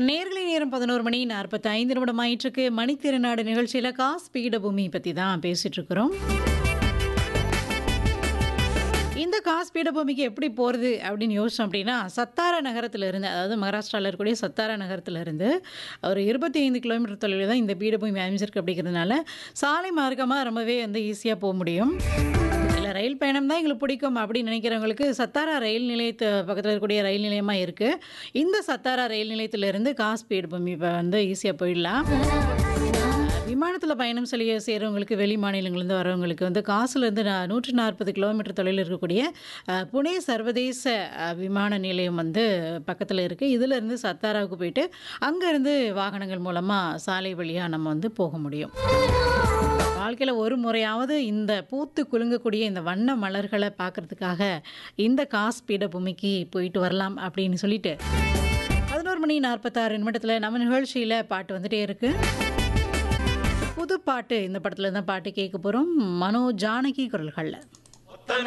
நேர்களை நேரம் பதினோரு மணி நாற்பத்தி ஐந்து நிமிடம் ஆயிற்றுக்கு மணித்திருநாடு நிகழ்ச்சியில் காஸ் பீடபூமி பற்றி தான் பேசிட்டு இருக்கிறோம் இந்த காஸ் பீடபூமிக்கு எப்படி போகிறது அப்படின்னு யோசிச்சோம் அப்படின்னா சத்தாரா நகரத்தில் இருந்து அதாவது மகாராஷ்டிராவில் இருக்கக்கூடிய சத்தாரா நகரத்தில் இருந்து ஒரு இருபத்தி ஐந்து கிலோமீட்டர் தொலைவில் தான் இந்த பீடபூமி அமைஞ்சிருக்கு அப்படிங்கிறதுனால சாலை மார்க்கமாக ரொம்பவே வந்து ஈஸியாக போக முடியும் இல்லை ரயில் பயணம் தான் எங்களுக்கு பிடிக்கும் அப்படின்னு நினைக்கிறவங்களுக்கு சத்தாரா ரயில் நிலையத்து பக்கத்தில் இருக்கக்கூடிய ரயில் நிலையமாக இருக்குது இந்த சத்தாரா ரயில் நிலையத்திலிருந்து காஸ் பீடபூமி இப்போ வந்து ஈஸியாக போயிடலாம் விமானத்தில் பயணம் செய்ய செய்கிறவங்களுக்கு வெளி மாநிலங்கள்லேருந்து வரவங்களுக்கு வந்து காசுலேருந்து நா- நூற்றி நாற்பது கிலோமீட்டர் தொலைவில் இருக்கக்கூடிய அஹ், புனே சர்வதேச அஹ், விமான நிலையம் வந்து பக்கத்தில் இருக்குது இதிலேருந்து சத்தாராவுக்கு போயிட்டு அங்கேருந்து வாகனங்கள் மூலமாக சாலை வழியாக நம்ம வந்து போக முடியும் வாழ்க்கையில் ஒரு முறையாவது இந்த பூத்து குலுங்கக்கூடிய இந்த வண்ண மலர்களை பார்க்கறதுக்காக இந்த காஸ் பீடபூமிக்கு போயிட்டு வரலாம் அப்படின்னு சொல்லிட்டு பதினோரு மணி நாற்பத்தாறு நிமிடத்தில் நம்ம நிகழ்ச்சியில் பாட்டு வந்துட்டே இருக்கு புது பாட்டு இந்த படத்தில் தான் பாட்டு கேட்க போகிறோம் மனோ ஜானகி குரல்களில்